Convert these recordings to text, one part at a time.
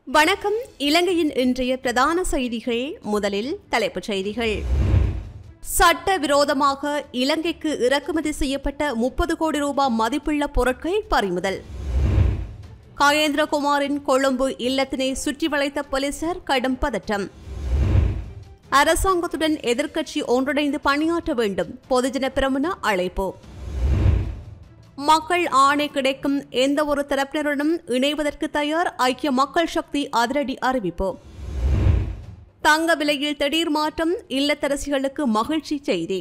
வணக்கம் இலங்கையின் இன்றைய பிரதான செய்திகள் முதலில் தலைப்புச் செய்திகள் சட்ட விரோதமாக இலங்கைக்கு இறக்குமதி செய்யப்பட்ட முப்பது கோடி ரூபாய் மதிப்புள்ள பொருட்கள் பறிமுதல் கயேந்திரகுமாரின் கொழும்பு இல்லத்தினை சுற்றி வளைத்த போலீசார் கடும் பதட்டம் அரசாங்கத்துடன் எதிர்க்கட்சி ஒன்றிணைந்து பணியாற்ற வேண்டும் பொதுஜன பிரமுன அழைப்பு மக்கள் ஆணை கிடைக்கும் எந்த ஒரு தரப்பினருடனும் இணைவதற்கு தயார் ஐக்கிய மக்கள் சக்தி அதிரடி அறிவிப்பு தங்க விலையில் திடீர் மாற்றம் இல்லத்தரசிகளுக்கு மகிழ்ச்சி செய்தி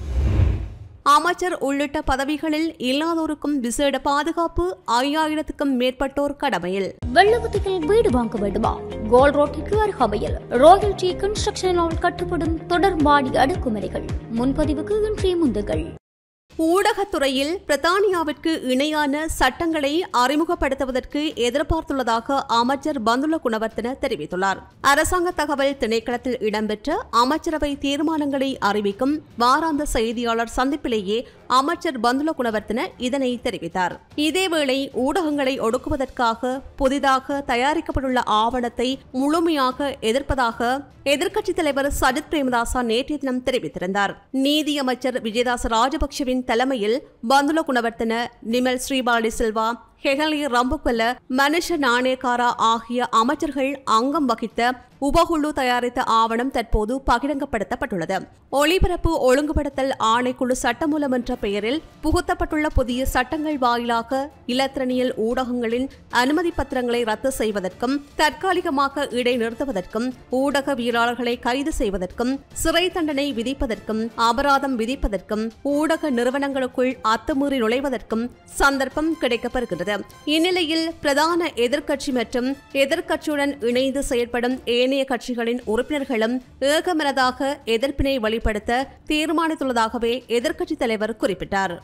அமைச்சர் உள்ளிட்ட பதவிகளில் இல்லாதோருக்கும் விசேட பாதுகாப்பு ஐயாயிரத்துக்கும் மேற்பட்டோர் கடமையில் வெள்ளவத்தியில் வீடு வாங்க வேண்டுமா கோல் ரோட்டிற்கு அருகாமையில் ராயல்டி கன்ஸ்ட்ரக்ஷனால் கட்டப்படும் தொடர்பாடி அடுக்குமுறைகள் முன்பதிவுக்கு இன்றைய முந்துகள் ஊடகத்துறையில் பிரித்தானியாவிற்கு இணையான சட்டங்களை அறிமுகப்படுத்துவதற்கு எதிர்பார்த்துள்ளதாக அமைச்சர் பந்துல குணவர்த்தன தெரிவித்துள்ளார் அரசாங்க தகவல் திணைக்களத்தில் இடம்பெற்ற அமைச்சரவை தீர்மானங்களை அறிவிக்கும் வாராந்த செய்தியாளர் சந்திப்பிலேயே அமைச்சர் பந்துல குணவர்த்தன இதனை தெரிவித்தார் இதேவேளை ஊடகங்களை ஒடுக்குவதற்காக புதிதாக தயாரிக்கப்பட்டுள்ள ஆவணத்தை முழுமையாக எதிர்ப்பதாக எதிர்க்கட்சித் தலைவர் சஜித் பிரேமதாசா நேற்றைய தினம் தெரிவித்திருந்தார் நீதியமைச்சர் விஜயதாச ராஜபக்சவின் தலைமையில் பந்துல குணவர்த்தன நிமல் ஸ்ரீபாலி சில்வா ஹெகலி ரம்புக்கல மனுஷ நாணயக்காரா ஆகிய அமைச்சர்கள் அங்கம் வகித்த உபகுழு தயாரித்த ஆவணம் தற்போது பகிரங்கப்படுத்தப்பட்டுள்ளது ஒளிபரப்பு ஒழுங்குபடுத்தல் ஆணைக்குழு சட்டமூலம் என்ற பெயரில் புகுத்தப்பட்டுள்ள புதிய சட்டங்கள் வாயிலாக இலத்திரனியல் ஊடகங்களின் அனுமதி பத்திரங்களை ரத்து செய்வதற்கும் தற்காலிகமாக இடைநிறுத்துவதற்கும் ஊடகவியலாளர்களை கைது செய்வதற்கும் சிறை தண்டனை விதிப்பதற்கும் அபராதம் விதிப்பதற்கும் ஊடக நிறுவனங்களுக்குள் அத்துமீறி நுழைவதற்கும் சந்தர்ப்பம் கிடைக்கப்பெறுகிறது இந்நிலையில் பிரதான எதிர்க்கட்சி மற்றும் எதிர்க்கட்சியுடன் இணைந்து செயற்படும் ஏனைய கட்சிகளின் உறுப்பினர்களும் ஏகமனதாக எதிர்ப்பினை வெளிப்படுத்த தீர்மானித்துள்ளதாகவே எதிர்க்கட்சித் தலைவர் குறிப்பிட்டார்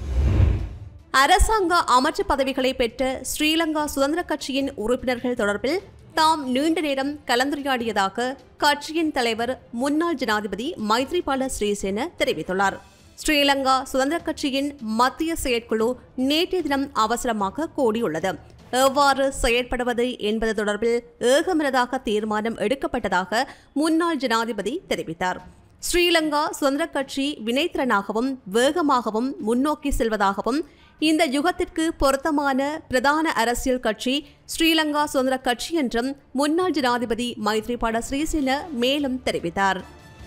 அரசாங்க அமைச்சு பதவிகளை பெற்ற ஸ்ரீலங்கா சுதந்திர கட்சியின் உறுப்பினர்கள் தொடர்பில் தாம் நீண்ட நேரம் கலந்துரையாடியதாக கட்சியின் தலைவர் முன்னாள் ஜனாதிபதி மைத்ரிபால ஸ்ரீசேன தெரிவித்துள்ளார் ஸ்ரீலங்கா சுதந்திர கட்சியின் மத்திய செயற்குழு நேற்றைய தினம் அவசரமாக கூடியுள்ளது எவ்வாறு செயற்படுவது என்பது தொடர்பில் ஏகமனதாக தீர்மானம் எடுக்கப்பட்டதாக முன்னாள் ஜனாதிபதி தெரிவித்தார் ஸ்ரீலங்கா சுதந்திர கட்சி வினைத்திறனாகவும் வேகமாகவும் முன்னோக்கி செல்வதாகவும் இந்த யுகத்திற்கு பொருத்தமான பிரதான அரசியல் கட்சி ஸ்ரீலங்கா சுதந்திர கட்சி என்றும் முன்னாள் ஜனாதிபதி மைத்ரிபால ஸ்ரீசேன மேலும் தெரிவித்தார்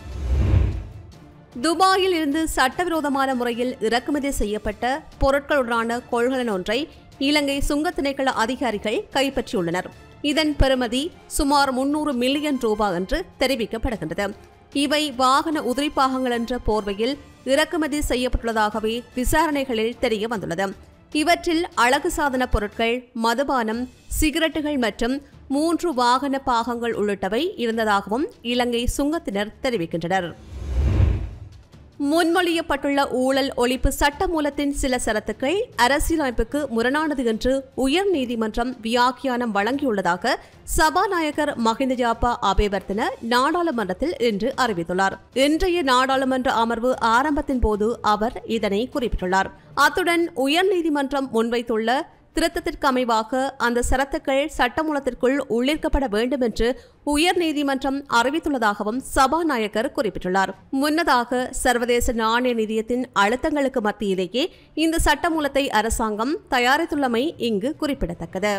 துபாயில் இருந்து சட்டவிரோதமான முறையில் இறக்குமதி செய்யப்பட்ட பொருட்களுடனான கொள்கலன் ஒன்றை இலங்கை சுங்க திணைக்கள அதிகாரிகள் கைப்பற்றியுள்ளனர் இதன் பெறுமதி சுமார் முன்னூறு மில்லியன் ரூபாய் என்று தெரிவிக்கப்படுகின்றது இவை வாகன உதிரிப்பாகங்கள் என்ற போர்வையில் இறக்குமதி செய்யப்பட்டுள்ளதாகவே விசாரணைகளில் தெரிய வந்துள்ளது இவற்றில் அழகு சாதன பொருட்கள் மதுபானம் சிகரெட்டுகள் மற்றும் மூன்று வாகன பாகங்கள் உள்ளிட்டவை இருந்ததாகவும் இலங்கை சுங்கத்தினர் தெரிவிக்கின்றனர் முன்மொழியப்பட்டுள்ள ஊழல் ஒழிப்பு சட்ட மூலத்தின் சில சரத்துக்கள் அரசியலமைப்புக்கு முரணானது என்று உயர் நீதிமன்றம் வியாக்கியானம் வழங்கியுள்ளதாக சபாநாயகர் மஹிந்த ஜாப்பா அபேவர்த்தன நாடாளுமன்றத்தில் இன்று அறிவித்துள்ளார் இன்றைய நாடாளுமன்ற அமர்வு ஆரம்பத்தின் போது அவர் இதனை குறிப்பிட்டுள்ளார் அத்துடன் உயர்நீதிமன்றம் முன்வைத்துள்ள திருத்தத்திற்கு அமைவாக அந்த சரத்துக்கள் சட்டமூலத்திற்குள் உள்ளிருக்கப்பட வேண்டும் என்று உயர்நீதிமன்றம் அறிவித்துள்ளதாகவும் சபாநாயகர் குறிப்பிட்டுள்ளார் முன்னதாக சர்வதேச நாணய நிதியத்தின் அழுத்தங்களுக்கு மத்தியிலேயே இந்த சட்டமூலத்தை அரசாங்கம் தயாரித்துள்ளமை இங்கு குறிப்பிடத்தக்கது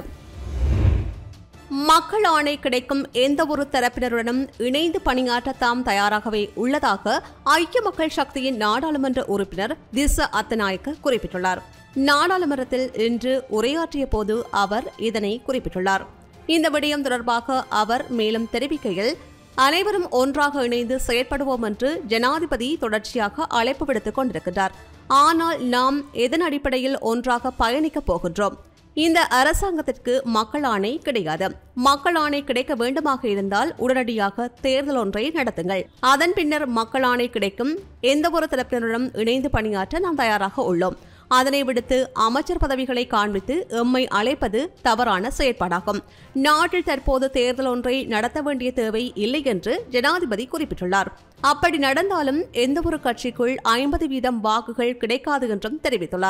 மக்கள் ஆணை கிடைக்கும் எந்த ஒரு தரப்பினருடனும் இணைந்து பணியாற்ற தாம் தயாராகவே உள்ளதாக ஐக்கிய மக்கள் சக்தியின் நாடாளுமன்ற உறுப்பினர் திச அத்தநாயக்க குறிப்பிட்டுள்ளார் நாடாளுமன்றத்தில் இன்று உரையாற்றிய போது அவர் இதனை குறிப்பிட்டுள்ளார் இந்த விடயம் தொடர்பாக அவர் மேலும் தெரிவிக்கையில் அனைவரும் ஒன்றாக இணைந்து செயற்படுவோம் என்று ஜனாதிபதி தொடர்ச்சியாக அழைப்பு விடுத்துக் கொண்டிருக்கின்றார் ஆனால் நாம் எதன் அடிப்படையில் ஒன்றாக பயணிக்கப் போகின்றோம் இந்த அரசாங்கத்திற்கு மக்கள் ஆணை கிடையாது மக்கள் ஆணை கிடைக்க வேண்டுமாக இருந்தால் உடனடியாக தேர்தல் ஒன்றை நடத்துங்கள் அதன் பின்னர் மக்கள் ஆணை கிடைக்கும் எந்த ஒரு தரப்பினருடன் இணைந்து பணியாற்ற நாம் தயாராக உள்ளோம் அதனை விடுத்து அமைச்சர் பதவிகளை காண்பித்து எம்மை அழைப்பது தவறான செயற்பாடாகும் நாட்டில் தற்போது தேர்தல் ஒன்றை நடத்த வேண்டிய தேவை இல்லை என்று ஜனாதிபதி குறிப்பிட்டுள்ளார் அப்படி நடந்தாலும் எந்த ஒரு கட்சிக்குள் ஐம்பது வீதம் வாக்குகள் கிடைக்காது என்றும் தெரிவித்துள்ளார்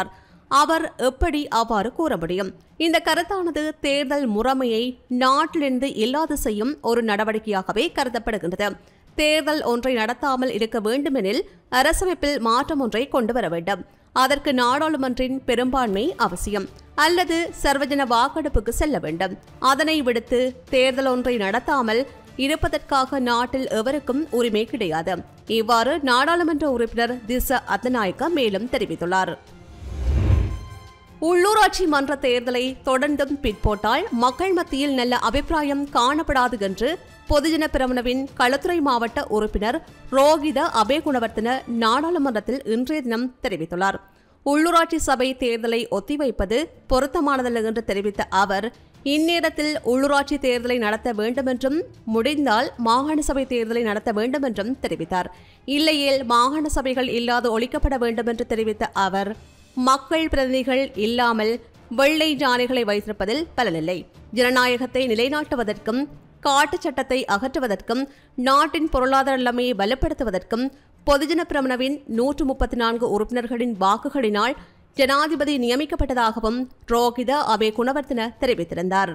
அவர் எப்படி அவ்வாறு கூற முடியும் இந்த கருத்தானது தேர்தல் முறைமையை நாட்டிலிருந்து இல்லாது செய்யும் ஒரு நடவடிக்கையாகவே கருதப்படுகின்றது தேர்தல் ஒன்றை நடத்தாமல் இருக்க வேண்டுமெனில் அரசமைப்பில் மாற்றம் ஒன்றை கொண்டு வர வேண்டும் அதற்கு நாடாளுமன்றின் பெரும்பான்மை அவசியம் அல்லது சர்வஜன வாக்கெடுப்புக்கு செல்ல வேண்டும் அதனை விடுத்து தேர்தல் ஒன்றை நடத்தாமல் இருப்பதற்காக நாட்டில் எவருக்கும் உரிமை கிடையாது இவ்வாறு நாடாளுமன்ற உறுப்பினர் திச அத்தநாயக்க மேலும் தெரிவித்துள்ளார் உள்ளூராட்சி மன்ற தேர்தலை தொடர்ந்தும் பிற்போட்டால் மக்கள் மத்தியில் நல்ல அபிப்பிராயம் காணப்படாது என்று பொதுஜன பிரமுனவின் களத்துறை மாவட்ட உறுப்பினர் ரோகித அபேகுணவர்த்தன நாடாளுமன்றத்தில் இன்றைய தினம் தெரிவித்துள்ளார் உள்ளூராட்சி சபை தேர்தலை ஒத்திவைப்பது பொருத்தமானதல்ல என்று தெரிவித்த அவர் இந்நேரத்தில் உள்ளூராட்சி தேர்தலை நடத்த வேண்டுமென்றும் முடிந்தால் மாகாண சபை தேர்தலை நடத்த வேண்டுமென்றும் தெரிவித்தார் இல்லையேல் மாகாண சபைகள் இல்லாது ஒழிக்கப்பட வேண்டும் என்று தெரிவித்த அவர் மக்கள் பிரதிநிதிகள் இல்லாமல் வெள்ளை ஜானைகளை வைத்திருப்பதில் பலனில்லை ஜனநாயகத்தை நிலைநாட்டுவதற்கும் காட்டுச் சட்டத்தை அகற்றுவதற்கும் நாட்டின் பொருளாதார நிலைமையை பலப்படுத்துவதற்கும் பொதுஜன பிரமணவின் நூற்று முப்பத்தி நான்கு உறுப்பினர்களின் வாக்குகளினால் ஜனாதிபதி நியமிக்கப்பட்டதாகவும் ரோகித அபே குணவர்த்தன தெரிவித்திருந்தார்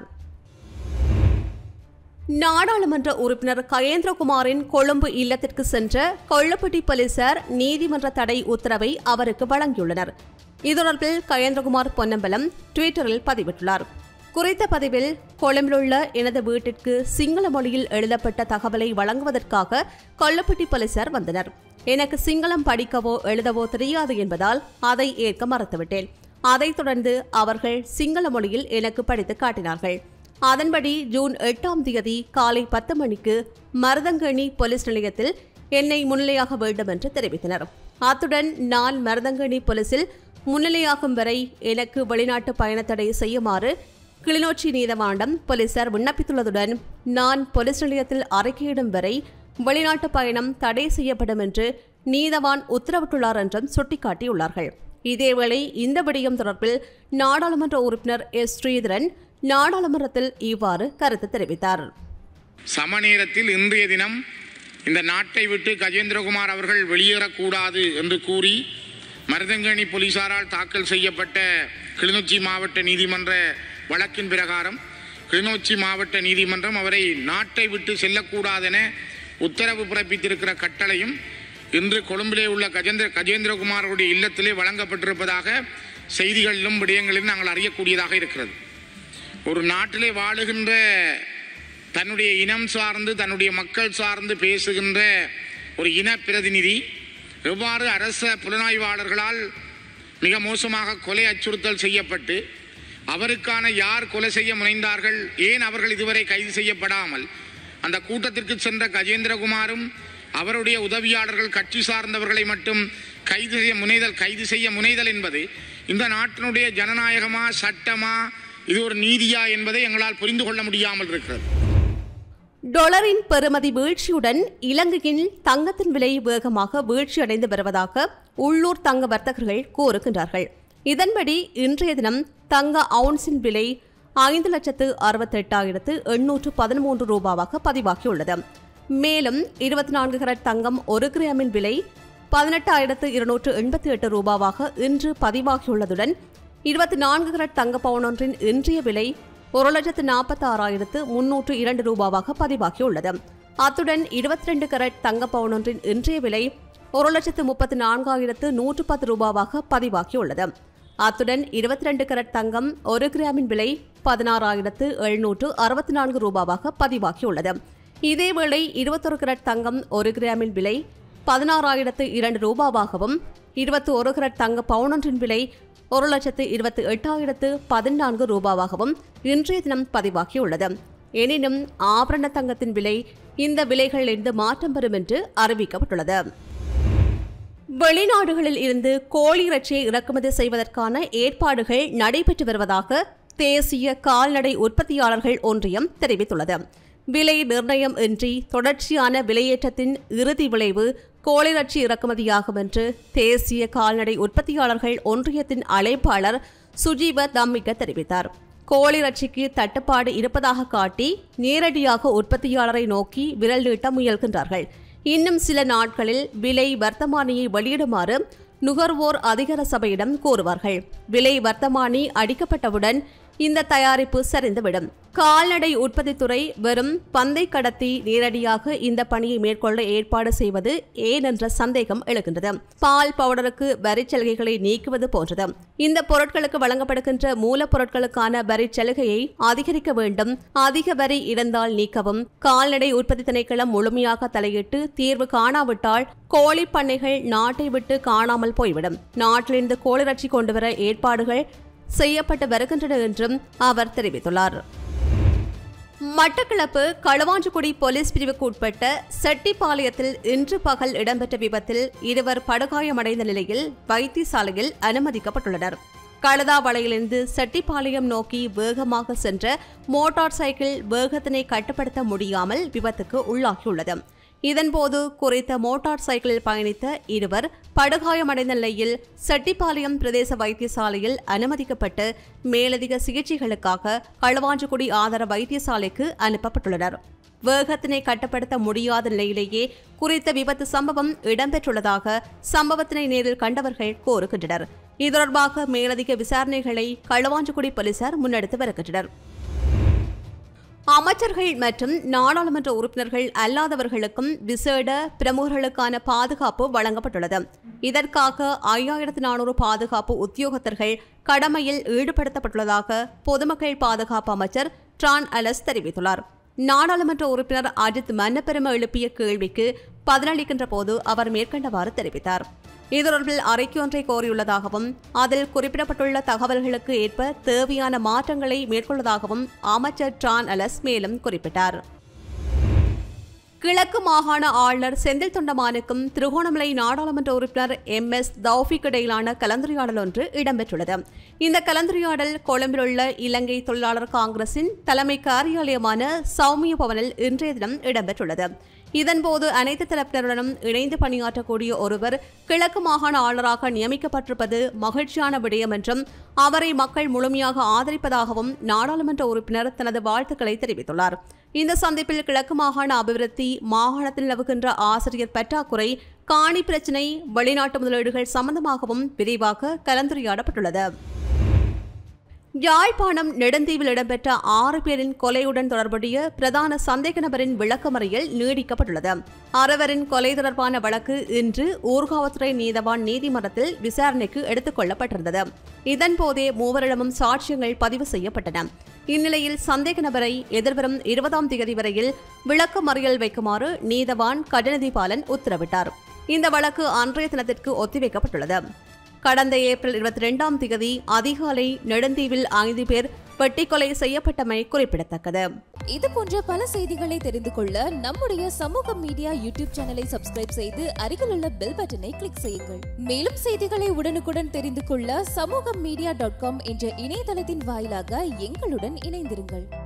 நாடாளுமன்ற உறுப்பினர் கயேந்திரகுமாரின் கொழும்பு இல்லத்திற்கு சென்ற கொள்ளப்பட்டி போலீசார் நீதிமன்ற தடை உத்தரவை அவருக்கு வழங்கியுள்ளனர் இது தொடர்பில் கயேந்திரகுமார் பொன்னம்பலம் டுவிட்டரில் பதிவிட்டுள்ளார் குறித்த பதிவில் கொழும்பிலுள்ள எனது வீட்டிற்கு சிங்கள மொழியில் எழுதப்பட்ட தகவலை வழங்குவதற்காக கொல்லப்பட்டி போலீசார் வந்தனர் எனக்கு சிங்களம் படிக்கவோ எழுதவோ தெரியாது என்பதால் அதை ஏற்க மறுத்துவிட்டேன் அதைத் தொடர்ந்து அவர்கள் சிங்கள மொழியில் எனக்கு படித்து காட்டினார்கள் அதன்படி ஜூன் எட்டாம் தேதி காலை பத்து மணிக்கு மருதங்கணி போலீஸ் நிலையத்தில் என்னை முன்னிலையாக வேண்டும் என்று தெரிவித்தனர் அத்துடன் நான் மருதங்கணி போலீசில் முன்னிலையாகும் வரை எனக்கு வெளிநாட்டு பயணத்தடை செய்யுமாறு கிளிநொச்சி நீதவாண்டம் போலீசார் விண்ணப்பித்துள்ளதுடன் நான் போலீஸ் நிலையத்தில் அறிக்கையிடும் வரை வெளிநாட்டு பயணம் தடை செய்யப்படும் என்று நீதவான் உத்தரவிட்டுள்ளார் என்றும் சுட்டிக்காட்டியுள்ளார்கள் இதேவேளை இந்த விடயம் தொடர்பில் நாடாளுமன்ற உறுப்பினர் எஸ் ஸ்ரீதரன் நாடாளுமன்றத்தில் இவ்வாறு கருத்து தெரிவித்தார் சமநேரத்தில் இன்றைய தினம் இந்த நாட்டை விட்டு கஜேந்திரகுமார் அவர்கள் வெளியேறக்கூடாது என்று கூறி மருதங்கணி போலீசாரால் தாக்கல் செய்யப்பட்ட கிளிநொச்சி மாவட்ட நீதிமன்ற வழக்கின் பிரகாரம் கிளிநொச்சி மாவட்ட நீதிமன்றம் அவரை நாட்டை விட்டு செல்லக்கூடாதென உத்தரவு பிறப்பித்திருக்கிற கட்டளையும் இன்று கொழும்பிலே உள்ள கஜேந்திர கஜேந்திரகுமாருடைய இல்லத்திலே வழங்கப்பட்டிருப்பதாக செய்திகளிலும் விடயங்களிலும் நாங்கள் அறியக்கூடியதாக இருக்கிறது ஒரு நாட்டிலே வாழுகின்ற தன்னுடைய இனம் சார்ந்து தன்னுடைய மக்கள் சார்ந்து பேசுகின்ற ஒரு இன பிரதிநிதி எவ்வாறு அரச புலனாய்வாளர்களால் மிக மோசமாக கொலை அச்சுறுத்தல் செய்யப்பட்டு அவருக்கான யார் கொலை செய்ய முனைந்தார்கள் ஏன் அவர்கள் இதுவரை கைது செய்யப்படாமல் அந்த கூட்டத்திற்கு சென்ற கஜேந்திரகுமாரும் அவருடைய உதவியாளர்கள் கட்சி சார்ந்தவர்களை மட்டும் கைது செய்ய முனைதல் கைது செய்ய முனைதல் என்பது இந்த நாட்டினுடைய ஜனநாயகமா சட்டமா இது ஒரு நீதியா என்பதை எங்களால் புரிந்து கொள்ள முடியாமல் இருக்கிறது டொலரின் பெறுமதி வீழ்ச்சியுடன் இலங்கையின் தங்கத்தின் விலை வேகமாக வீழ்ச்சியடைந்து வருவதாக உள்ளூர் தங்க வர்த்தகர்கள் கூறுகின்றார்கள் இதன்படி இன்றைய தினம் தங்க அவுன்ஸின் விலை ஐந்து லட்சத்து அறுபத்தெட்டாயிரத்து எண்ணூற்று பதிமூன்று ரூபாவாக பதிவாகியுள்ளது மேலும் இருபத்தி நான்கு கரட் தங்கம் ஒரு கிராமின் விலை பதினெட்டாயிரத்து இருநூற்று எண்பத்தி எட்டு ரூபாவாக இன்று பதிவாகியுள்ளதுடன் இருபத்தி நான்கு கரட் தங்க பவுனொன்றின் இன்றைய விலை ஒரு லட்சத்து நாற்பத்தி ஆறாயிரத்து முன்னூற்று இரண்டு ரூபாவாக பதிவாகியுள்ளது அத்துடன் இருபத்தி ரெண்டு கரட் தங்க பவுனொன்றின் இன்றைய விலை ஒரு லட்சத்து முப்பத்து நான்காயிரத்து நூற்று பத்து ரூபாவாக பதிவாகியுள்ளது அத்துடன் இருபத்தி ரெண்டு கரட் தங்கம் ஒரு கிராமின் விலை பதினாறாயிரத்து எழுநூற்று அறுபத்தி நான்கு ரூபாவாக பதிவாகியுள்ளது இதேவேளை இருபத்தொரு கரட் தங்கம் ஒரு கிராமின் விலை பதினாறாயிரத்து இரண்டு ரூபாவாகவும் இருபத்தி ஒரு கரட் தங்க பவுனொன்றின் விலை ஒரு லட்சத்து இருபத்தி எட்டாயிரத்து பதினான்கு ரூபாவாகவும் இன்றைய தினம் பதிவாகியுள்ளது எனினும் ஆபரண தங்கத்தின் விலை இந்த விலைகளிலிருந்து மாற்றம் பெறும் என்று அறிவிக்கப்பட்டுள்ளது வெளிநாடுகளில் இருந்து கோழி இறைச்சியை இறக்குமதி செய்வதற்கான ஏற்பாடுகள் நடைபெற்று வருவதாக தேசிய கால்நடை உற்பத்தியாளர்கள் ஒன்றியம் தெரிவித்துள்ளது விலை நிர்ணயம் இன்றி தொடர்ச்சியான விலையேற்றத்தின் இறுதி விளைவு கோழிறச்சி இறக்குமதியாகும் என்று தேசிய கால்நடை உற்பத்தியாளர்கள் ஒன்றியத்தின் அழைப்பாளர் சுஜீவ தம்மிக்க தெரிவித்தார் கோழிறச்சிக்கு தட்டுப்பாடு இருப்பதாக காட்டி நேரடியாக உற்பத்தியாளரை நோக்கி விரல் நீட்ட முயல்கின்றார்கள் இன்னும் சில நாட்களில் விலை வர்த்தமானியை வெளியிடுமாறு நுகர்வோர் அதிகார சபையிடம் கூறுவார்கள் விலை வர்த்தமானி அடிக்கப்பட்டவுடன் இந்த தயாரிப்பு சரிந்துவிடும் கால்நடை உற்பத்தித்துறை வெறும் பந்தை கடத்தி நேரடியாக இந்த பணியை மேற்கொள்ள ஏற்பாடு செய்வது ஏன் என்ற சந்தேகம் எழுகின்றது பால் பவுடருக்கு வரிச் சலுகைகளை நீக்குவது போன்றது இந்த பொருட்களுக்கு வழங்கப்படுகின்ற மூலப்பொருட்களுக்கான வரிச் சலுகையை அதிகரிக்க வேண்டும் அதிக வரி இருந்தால் நீக்கவும் கால்நடை உற்பத்தி திணைக்களம் முழுமையாக தலையிட்டு தீர்வு காணாவிட்டால் கோழி பண்ணைகள் நாட்டை விட்டு காணாமல் போய்விடும் நாட்டிலிருந்து கோழிறச்சி கொண்டுவர ஏற்பாடுகள் செய்யப்பட்டு வருகின்றன என்றும் அவர் தெரிவித்துள்ளார் மட்டக்களப்பு களுவாஞ்சிக்குடி போலீஸ் பிரிவுக்கு உட்பட்ட செட்டிப்பாளையத்தில் இன்று பகல் இடம்பெற்ற விபத்தில் இருவர் படுகாயமடைந்த நிலையில் வைத்தியசாலையில் அனுமதிக்கப்பட்டுள்ளனர் களதாவளையிலிருந்து செட்டிப்பாளையம் நோக்கி வேகமாக சென்ற மோட்டார் சைக்கிள் வேகத்தினை கட்டுப்படுத்த முடியாமல் விபத்துக்கு உள்ளாகியுள்ளது இதன்போது குறித்த மோட்டார் சைக்கிளில் பயணித்த இருவர் படுகாயமடைந்த நிலையில் செட்டிப்பாளையம் பிரதேச வைத்தியசாலையில் அனுமதிக்கப்பட்டு மேலதிக சிகிச்சைகளுக்காக களுவாஞ்சிக்குடி ஆதார வைத்தியசாலைக்கு அனுப்பப்பட்டுள்ளனர் வேகத்தினை கட்டுப்படுத்த முடியாத நிலையிலேயே குறித்த விபத்து சம்பவம் இடம்பெற்றுள்ளதாக சம்பவத்தினை நேரில் கண்டவர்கள் கூறுகின்றனர் இது தொடர்பாக மேலதிக விசாரணைகளை களுவாஞ்சிக்குடி போலீசார் முன்னெடுத்து வருகின்றனர் அமைச்சர்கள் மற்றும் நாடாளுமன்ற உறுப்பினர்கள் அல்லாதவர்களுக்கும் விசேட பிரமுகர்களுக்கான பாதுகாப்பு வழங்கப்பட்டுள்ளது இதற்காக ஐயாயிரத்து நானூறு பாதுகாப்பு உத்தியோகத்தர்கள் கடமையில் ஈடுபடுத்தப்பட்டுள்ளதாக பொதுமக்கள் பாதுகாப்பு அமைச்சர் ட்ரான் அலஸ் தெரிவித்துள்ளார் நாடாளுமன்ற உறுப்பினர் அஜித் மன்னப்பெரும எழுப்பிய கேள்விக்கு பதிலளிக்கின்ற போது அவர் மேற்கண்டவாறு தெரிவித்தார் இது தொடர்பில் அறிக்கையொன்றை கோரியுள்ளதாகவும் அதில் குறிப்பிடப்பட்டுள்ள தகவல்களுக்கு ஏற்ப தேவையான மாற்றங்களை மேற்கொள்வதாகவும் அமைச்சர் ட்ரான் அலஸ் மேலும் குறிப்பிட்டார் கிழக்கு மாகாண ஆளுநர் செந்தில் தொண்டமானுக்கும் திருகோணமலை நாடாளுமன்ற உறுப்பினர் எம் எஸ் தௌஃபிக் இடையிலான கலந்துரையாடல் ஒன்று இடம்பெற்றுள்ளது இந்த கலந்துரையாடல் கொழும்பிலுள்ள இலங்கை தொழிலாளர் காங்கிரசின் தலைமை காரியாலயமான சௌமிய பவனில் இன்றைய தினம் இடம்பெற்றுள்ளது இதன்போது அனைத்து தரப்பினருடனும் இணைந்து பணியாற்றக்கூடிய ஒருவர் கிழக்கு மாகாண ஆளுநராக நியமிக்கப்பட்டிருப்பது மகிழ்ச்சியான விடயம் என்றும் அவரை மக்கள் முழுமையாக ஆதரிப்பதாகவும் நாடாளுமன்ற உறுப்பினர் தனது வாழ்த்துக்களை தெரிவித்துள்ளார் இந்த சந்திப்பில் கிழக்கு மாகாண அபிவிருத்தி மாகாணத்தில் நிலவுகின்ற ஆசிரியர் பற்றாக்குறை காணி பிரச்சினை வெளிநாட்டு முதலீடுகள் சம்பந்தமாகவும் விரிவாக கலந்துரையாடப்பட்டுள்ளது யாழ்ப்பாணம் நெடுந்தீவில் இடம்பெற்ற ஆறு பேரின் கொலையுடன் தொடர்புடைய பிரதான சந்தேக நபரின் விளக்கமறியல் நீடிக்கப்பட்டுள்ளது அரவரின் கொலை தொடர்பான வழக்கு இன்று ஊர்காவத்துறை நீதவான் நீதிமன்றத்தில் விசாரணைக்கு எடுத்துக் கொள்ளப்பட்டிருந்தது இதன்போதே மூவரிடமும் சாட்சியங்கள் பதிவு செய்யப்பட்டன இந்நிலையில் சந்தேக நபரை எதிர்வரும் இருபதாம் தேதி வரையில் விளக்கமறியல் வைக்குமாறு நீதவான் கஜநதி பாலன் உத்தரவிட்டார் இந்த வழக்கு அன்றைய தினத்திற்கு ஒத்திவைக்கப்பட்டுள்ளது கடந்த ஏப்ரல் இருபத்தி ரெண்டாம் தேதி அதிகாலை நெடுந்தீவில் ஐந்து பேர் வெட்டிக்கொலை செய்யப்பட்டமை குறிப்பிடத்தக்கது இது போன்ற பல செய்திகளை தெரிந்து கொள்ள நம்முடைய சமூக மீடியா யூடியூப் சேனலை சப்ஸ்கிரைப் செய்து அருகில் உள்ள பெல் பட்டனை கிளிக் செய்யுங்கள் மேலும் செய்திகளை உடனுக்குடன் தெரிந்து கொள்ள சமூக மீடியா டாட் காம் என்ற இணையதளத்தின் வாயிலாக எங்களுடன் இணைந்திருங்கள்